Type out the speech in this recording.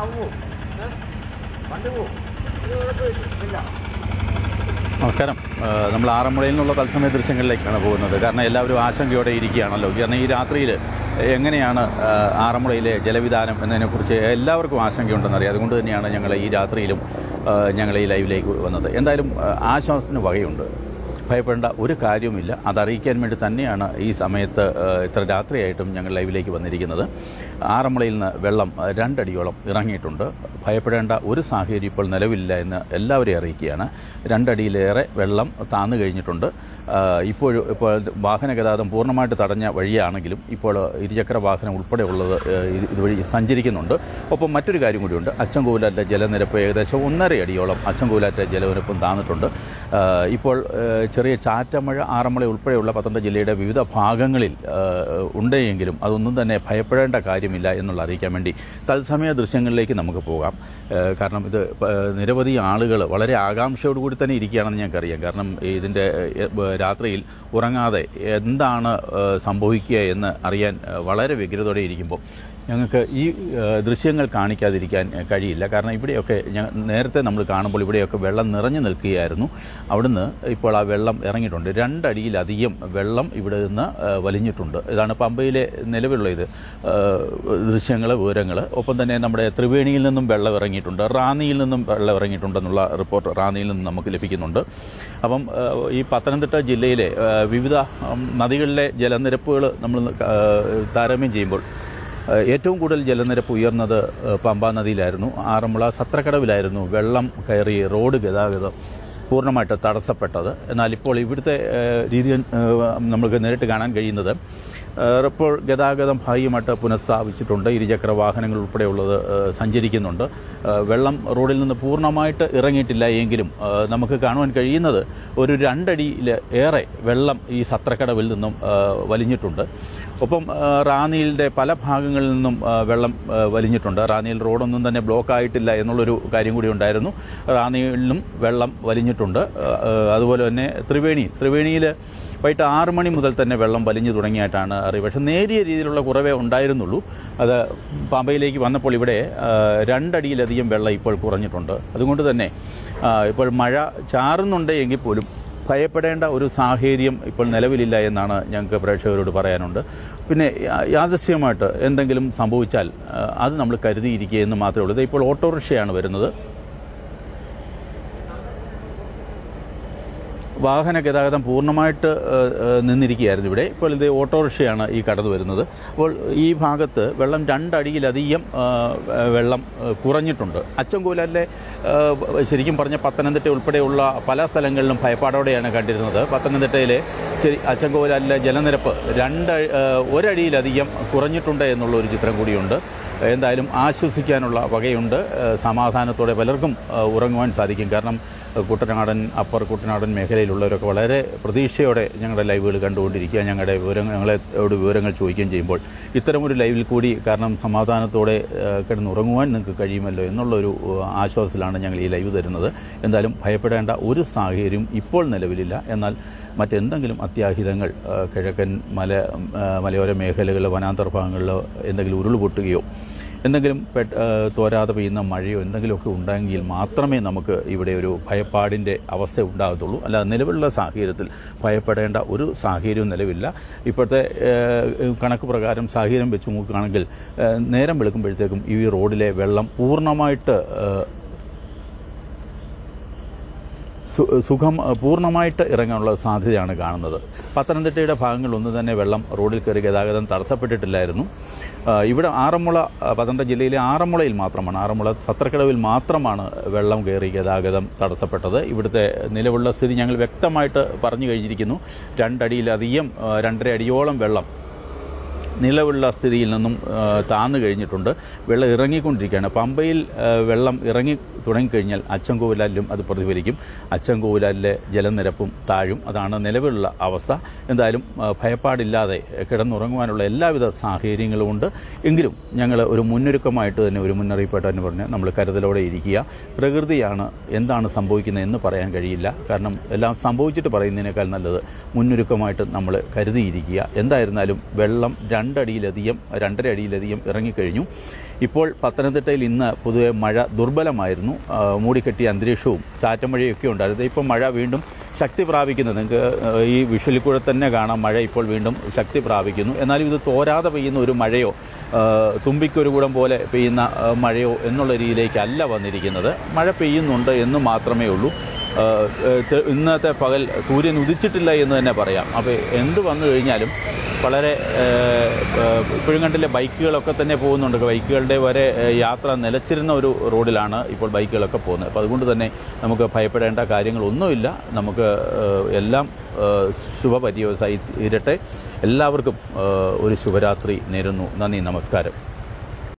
നമസ്കാരം ആ, നമ്മൾ ആറന്മുളയിൽ നിന്നുള്ള തത്സമയ ദൃശ്യങ്ങളിലേക്കാണ് പോകുന്നത് കാരണം എല്ലാവരും ആശങ്കയോടെ ഇരിക്കുകയാണല്ലോ കാരണം ഈ രാത്രിയിൽ എങ്ങനെയാണ് ആ, ആറന്മുളയിലെ ജലവിധാനം എന്നതിനെക്കുറിച്ച് എല്ലാവർക്കും ആശങ്കയുണ്ടെന്നറിയാം അതുകൊണ്ട് തന്നെയാണ് ഞങ്ങൾ ഈ രാത്രിയിലും ആ, ഞങ്ങൾ ഈ ലൈവിലേക്ക് വന്നത് എന്തായാലും ആ, ആശ്വാസത്തിന് വകയുണ്ട് ഭയപ്പെടേണ്ട ഒരു കാര്യവുമില്ല അതറിയിക്കാൻ വേണ്ടി തന്നെയാണ് ഈ സമയത്ത് ആ, ഇത്ര രാത്രിയായിട്ടും ഞങ്ങൾ ലൈവിലേക്ക് വന്നിരിക്കുന്നത് ആറന്മുളയിൽ നിന്ന് വെള്ളം ആ, രണ്ടടിയോളം ഇറങ്ങിയിട്ടുണ്ട് ഭയപ്പെടേണ്ട ഒരു സാഹചര്യം ഇപ്പോൾ നിലവിലില്ല എന്ന് എല്ലാവരെയും അറിയിക്കുകയാണ് രണ്ടടിയിലേറെ വെള്ളം താന്നു കഴിഞ്ഞിട്ടുണ്ട് ആ, ഇപ്പോഴും ഇപ്പോൾ വാഹന ഗതാഗതം പൂർണ്ണമായിട്ട് തടഞ്ഞ വഴിയാണെങ്കിലും ഇപ്പോൾ ഇരുചക്ര വാഹനം ഉൾപ്പെടെ ഉള്ളത് ആ, ഇത് ഇതുവഴി സഞ്ചരിക്കുന്നുണ്ട് ഒപ്പം മറ്റൊരു കാര്യം കൂടിയുണ്ട് അച്ചൻകോവിലാറ്റ ജലനിരപ്പ് ഏകദേശം ഒന്നര അടിയോളം അച്ചൻകോവിലാറ്റ ജലനിരപ്പും താന്നിട്ടുണ്ട് ആ, ഇപ്പോൾ ആ, ചെറിയ ചാറ്റമഴ ആറന്മുള ഉൾപ്പെടെയുള്ള പത്തനംതിട്ട ജില്ലയുടെ വിവിധ ഭാഗങ്ങളിൽ ആ, ഉണ്ടെങ്കിലും അതൊന്നും തന്നെ ഭയപ്പെടേണ്ട കാര്യമില്ല എന്നുള്ള അറിയിക്കാൻ വേണ്ടി തത്സമയ ദൃശ്യങ്ങളിലേക്ക് നമുക്ക് പോകാം ആ, കാരണം ഇത് പ- നിരവധി ആളുകൾ വളരെ ആകാംക്ഷയോടുകൂടി തന്നെ ഇരിക്കുകയാണെന്ന് ഞങ്ങൾക്കറിയാം കാരണം ഇതിൻ്റെ ഏ, ബ- രാത്രിയിൽ ഉറങ്ങാതെ എന്താണ് ആ, സംഭവിക്കുക എന്ന് അറിയാൻ ആ, വളരെ വ്യഗ്രതയോടെ ഇരിക്കുമ്പോൾ ഞങ്ങൾക്ക് ഈ ആ, ദൃശ്യങ്ങൾ കാണിക്കാതിരിക്കാൻ ആ, കഴിയില്ല കാരണം ഇവിടെയൊക്കെ ഞ- നേരത്തെ നമ്മൾ കാണുമ്പോൾ ഇവിടെയൊക്കെ വെള്ളം നിറഞ്ഞു നിൽക്കുകയായിരുന്നു അവിടുന്ന് ഇപ്പോൾ ആ വെള്ളം ഇറങ്ങിയിട്ടുണ്ട് രണ്ടടിയിലധികം വെള്ളം ഇവിടെ നിന്ന് ആ, വലിഞ്ഞിട്ടുണ്ട് ഇതാണ് പമ്പയിലെ നിലവിലുള്ള ഇത് ദൃശ്യങ്ങൾ വിവരങ്ങൾ ഒപ്പം തന്നെ നമ്മുടെ ത്രിവേണിയിൽ നിന്നും വെള്ളം ഇറങ്ങിയിട്ടുണ്ട് റാന്നിയിൽ നിന്നും വെള്ളം ഇറങ്ങിയിട്ടുണ്ടെന്നുള്ള റിപ്പോർട്ട് റാന്നിയിൽ നിന്നും നമുക്ക് ലഭിക്കുന്നുണ്ട് അപ്പം ആ, ഈ പത്തനംതിട്ട ജില്ലയിലെ ആ, വിവിധ ഉം, നദികളിലെ ജലനിരപ്പുകൾ നമ്മൾ ആ, താരതമ്യം ചെയ്യുമ്പോൾ ഏഹ് ഏറ്റവും കൂടുതൽ ജലനിരപ്പ് ഉയർന്നത് ഏഹ് പമ്പാ നദിയിലായിരുന്നു ആറന്മുള സത്രക്കടവിലായിരുന്നു വെള്ളം കയറി റോഡ് ഗതാഗതം പൂർണ്ണമായിട്ട് തടസ്സപ്പെട്ടത് എന്നാൽ ഇപ്പോൾ ഇവിടുത്തെ ഏഹ് രീതി ഏഹ് നമുക്ക് നേരിട്ട് കാണാൻ കഴിയുന്നത് ഏഹ് ഇപ്പോൾ ഗതാഗതം ഭാഗികമായിട്ട് പുനഃസ്ഥാപിച്ചിട്ടുണ്ട് ഇരുചക്ര വാഹനങ്ങൾ ഉൾപ്പെടെയുള്ളത് ഏഹ് സഞ്ചരിക്കുന്നുണ്ട് ഏഹ് വെള്ളം റോഡിൽ നിന്ന് പൂർണ്ണമായിട്ട് ഇറങ്ങിയിട്ടില്ല എങ്കിലും ഏഹ് നമുക്ക് കാണുവാൻ കഴിയുന്നത് ഒരു രണ്ടടിയിൽ ഏറെ വെള്ളം ഈ സത്രക്കടവിൽ നിന്നും ഏഹ് വലിഞ്ഞിട്ടുണ്ട് ഒപ്പം ആ, റാന്നിയിലെ പല ഭാഗങ്ങളിൽ നിന്നും ആ, വെള്ളം ആ, വലിഞ്ഞിട്ടുണ്ട് റാന്നിയിൽ റോഡൊന്നും തന്നെ ബ്ലോക്ക് ആയിട്ടില്ല എന്നുള്ളൊരു കാര്യം കൂടി ഉണ്ടായിരുന്നു റാന്നിയിലും വെള്ളം വലിഞ്ഞിട്ടുണ്ട് ആ, ആ, അതുപോലെ തന്നെ ത്രിവേണി ത്രിവേണിയിൽ വൈകിട്ട് ആറ് മണി മുതൽ തന്നെ വെള്ളം വലിഞ്ഞു തുടങ്ങിയിട്ടാണ് അറിവ് പക്ഷേ നേരിയ രീതിയിലുള്ള കുറവേ ഉണ്ടായിരുന്നുള്ളൂ അത് പമ്പയിലേക്ക് വന്നപ്പോൾ ഇവിടെ ആ, രണ്ടടിയിലധികം വെള്ളം ഇപ്പോൾ കുറഞ്ഞിട്ടുണ്ട് അതുകൊണ്ട് തന്നെ ആ, ഇപ്പോൾ മഴ ചാറുന്നുണ്ട് എങ്കിൽ പോലും ഭയപ്പെടേണ്ട ഒരു സാഹചര്യം ഇപ്പോൾ നിലവിലില്ല എന്നാണ് ഞങ്ങൾക്ക് പ്രേക്ഷകരോട് പറയാനുണ്ട് പിന്നെ യാ- യാദൃശ്യമായിട്ട് എന്തെങ്കിലും സംഭവിച്ചാൽ ആ, അത് നമ്മൾ കരുതിയിരിക്കുക എന്ന് മാത്രമേ ഉള്ളൂ ഇത് ഇപ്പോൾ ഓട്ടോറിക്ഷയാണ് വരുന്നത് വാഹന ഗതാഗതം പൂർണ്ണമായിട്ട് ഏഹ്, ഏഹ്, നിന്നിരിക്കുകയായിരുന്നു ഇവിടെ ഇപ്പോൾ ഇത് ഓട്ടോറിക്ഷയാണ് ഈ കടന്നു വരുന്നത് അപ്പോൾ ഈ ഭാഗത്ത് വെള്ളം രണ്ടടിയിലധികം ഏഹ്, വെള്ളം ഏഹ്, കുറഞ്ഞിട്ടുണ്ട് അച്ചൻകോലാലിലെ ഏഹ്, ശരിക്കും പറഞ്ഞ പത്തനംതിട്ട ഉൾപ്പെടെയുള്ള പല സ്ഥലങ്ങളിലും ഭയപ്പാടോടെയാണ് കണ്ടിരുന്നത് പത്തനംതിട്ടയിലെ ശരി അച്ചൻകോലാലിലെ ജലനിരപ്പ് രണ്ട് ഏഹ്, ഒരടിയിലധികം കുറഞ്ഞിട്ടുണ്ട് എന്നുള്ള ഒരു ചിത്രം കൂടിയുണ്ട് എന്തായാലും ആശ്വസിക്കാനുള്ള വകയുണ്ട് ഏഹ്, സമാധാനത്തോടെ പലർക്കും ഏഹ്, ഉറങ്ങുവാൻ സാധിക്കും കാരണം കുട്ടനാടൻ അപ്പർ കുട്ടനാടൻ മേഖലയിലുള്ളവരൊക്കെ വളരെ പ്രതീക്ഷയോടെ ഞങ്ങളുടെ ലൈവുകൾ കണ്ടുകൊണ്ടിരിക്കുക ഞങ്ങളുടെ വിവരങ്ങൾ ഞങ്ങളോട് വിവരങ്ങൾ ചോദിക്കുകയും ചെയ്യുമ്പോൾ ഇത്തരമൊരു ലൈവിൽ കൂടി കാരണം സമാധാനത്തോടെ ഏഹ്, കിടന്നുറങ്ങുവാൻ നിങ്ങൾക്ക് കഴിയുമല്ലോ എന്നുള്ളൊരു ഏഹ്, ആശ്വാസത്തിലാണ് ഞങ്ങൾ ഈ ലൈവ് തരുന്നത് എന്തായാലും ഭയപ്പെടേണ്ട ഒരു സാഹചര്യം ഇപ്പോൾ നിലവിലില്ല എന്നാൽ മറ്റെന്തെങ്കിലും അത്യാഹിതങ്ങൾ ഏഹ്, കിഴക്കൻ മല ഏഹ്, മലയോര മേഖലകളിലോ വനാന്തർ ഭാഗങ്ങളിലോ എന്തെങ്കിലും ഉരുൾപൊട്ടുകയോ എന്തെങ്കിലും പെട്ട് ഏഹ് തോരാതെ പെയ്യുന്ന മഴയോ എന്തെങ്കിലുമൊക്കെ ഉണ്ടെങ്കിൽ മാത്രമേ നമുക്ക് ഇവിടെ ഒരു ഭയപ്പാടിൻ്റെ അവസ്ഥ ഉണ്ടാകത്തുള്ളൂ അല്ലാതെ നിലവിലുള്ള സാഹചര്യത്തിൽ ഭയപ്പെടേണ്ട ഒരു സാഹചര്യവും നിലവില്ല ഇപ്പോഴത്തെ ഏഹ്, കണക്ക് പ്രകാരം സാഹചര്യം വെച്ച് നോക്കുകയാണെങ്കിൽ ഏഹ്, നേരം വെളുക്കുമ്പോഴത്തേക്കും ഈ റോഡിലെ വെള്ളം പൂർണ്ണമായിട്ട് ഏഹ്, സു- സുഖം അഹ് പൂർണ്ണമായിട്ട് ഇറങ്ങാനുള്ള സാധ്യതയാണ് കാണുന്നത് പത്തനംതിട്ടയുടെ ഭാഗങ്ങളിലൊന്നും തന്നെ വെള്ളം റോഡിൽ കയറി ഗതാഗതം തടസ്സപ്പെട്ടിട്ടില്ലായിരുന്നു ആ, ഇവിടെ ആറന്മുള ആ, പത്തനംതിട്ട ജില്ലയിലെ ആറന്മുളയിൽ മാത്രമാണ് ആറന്മുള സത്രക്കടവിൽ മാത്രമാണ് വെള്ളം കയറി ഗതാഗതം തടസ്സപ്പെട്ടത് ഇവിടുത്തെ നിലവിലുള്ള സ്ഥിതി ഞങ്ങൾ വ്യക്തമായിട്ട് പറഞ്ഞു കഴിഞ്ഞിരിക്കുന്നു രണ്ടടിയിലധികം ആ, രണ്ടര അടിയോളം വെള്ളം നിലവിലുള്ള സ്ഥിതിയിൽ നിന്നും ആ, താന്നു കഴിഞ്ഞിട്ടുണ്ട് വെള്ളം ഇറങ്ങിക്കൊണ്ടിരിക്കുകയാണ് പമ്പയിൽ ആ, വെള്ളം ഇറങ്ങി തുടങ്ങിക്കഴിഞ്ഞാൽ അച്ചൻകോവിലാലിലും അത് പ്രതിഫലിക്കും അച്ചൻകോവിലാലിലെ ജലനിരപ്പും താഴും അതാണ് നിലവിലുള്ള അവസ്ഥ എന്തായാലും ആ, ഭയപ്പാടില്ലാതെ കിടന്നുറങ്ങുവാനുള്ള എല്ലാവിധ സാഹചര്യങ്ങളും ഉണ്ട് എങ്കിലും ഞങ്ങൾ ഒരു മുന്നൊരുക്കമായിട്ട് തന്നെ ഒരു മുന്നറിയിപ്പായിട്ട് തന്നെ പറഞ്ഞ് നമ്മൾ കരുതലോടെ ഇരിക്കുക പ്രകൃതിയാണ് എന്താണ് സംഭവിക്കുന്നത് എന്ന് പറയാൻ കഴിയില്ല കാരണം എല്ലാം സംഭവിച്ചിട്ട് പറയുന്നതിനേക്കാൾ നല്ലത് മുന്നൊരുക്കമായിട്ട് നമ്മൾ കരുതിയിരിക്കുക എന്തായിരുന്നാലും വെള്ളം രണ്ടടിയിലധികം രണ്ടര അടിയിലധികം ഇറങ്ങിക്കഴിഞ്ഞു ഇപ്പോൾ പത്തനംതിട്ടയിൽ ഇന്ന് പൊതുവെ മഴ ദുർബലമായിരുന്നു ആ, മൂടിക്കെട്ടിയ അന്തരീക്ഷവും ചാറ്റം മഴയൊക്കെ ഉണ്ടായിരുന്നു ഇപ്പോൾ മഴ വീണ്ടും ശക്തി പ്രാപിക്കുന്നത് നിങ്ങൾക്ക് ആ, ഈ വിഷ്വലിൽ കൂടെ തന്നെ കാണാം മഴ ഇപ്പോൾ വീണ്ടും ശക്തി പ്രാപിക്കുന്നു എന്നാലും ഇത് തോരാതെ പെയ്യുന്ന ഒരു മഴയോ ആ, തുമ്പിക്കൊരു കൂടം പോലെ പെയ്യുന്ന ആ, മഴയോ എന്നുള്ള രീതിയിലേക്കല്ല വന്നിരിക്കുന്നത് മഴ പെയ്യുന്നുണ്ട് എന്ന് മാത്രമേ ഉള്ളൂ ആ, തെ- ഇന്നത്തെ പകൽ സൂര്യൻ ഉദിച്ചിട്ടില്ല എന്ന് തന്നെ പറയാം അപ്പോൾ എന്ത് വന്നു കഴിഞ്ഞാലും വളരെ ഇപ്പോഴും കണ്ടില്ലേ ബൈക്കുകളൊക്കെ തന്നെ പോകുന്നുണ്ട് ബൈക്കുകളുടെ വരെ ഏ, യാത്ര നിലച്ചിരുന്ന ഒരു റോഡിലാണ് ഇപ്പോൾ ബൈക്കുകളൊക്കെ പോകുന്നത് അപ്പോൾ അതുകൊണ്ട് തന്നെ നമുക്ക് ഭയപ്പെടേണ്ട കാര്യങ്ങളൊന്നുമില്ല നമുക്ക് ഏ, എല്ലാം ഏ, ശുഭപര്യവസായി തീരട്ടെ എല്ലാവർക്കും ഏ, ഒരു ശുഭരാത്രി നേരുന്നു നന്ദി നമസ്കാരം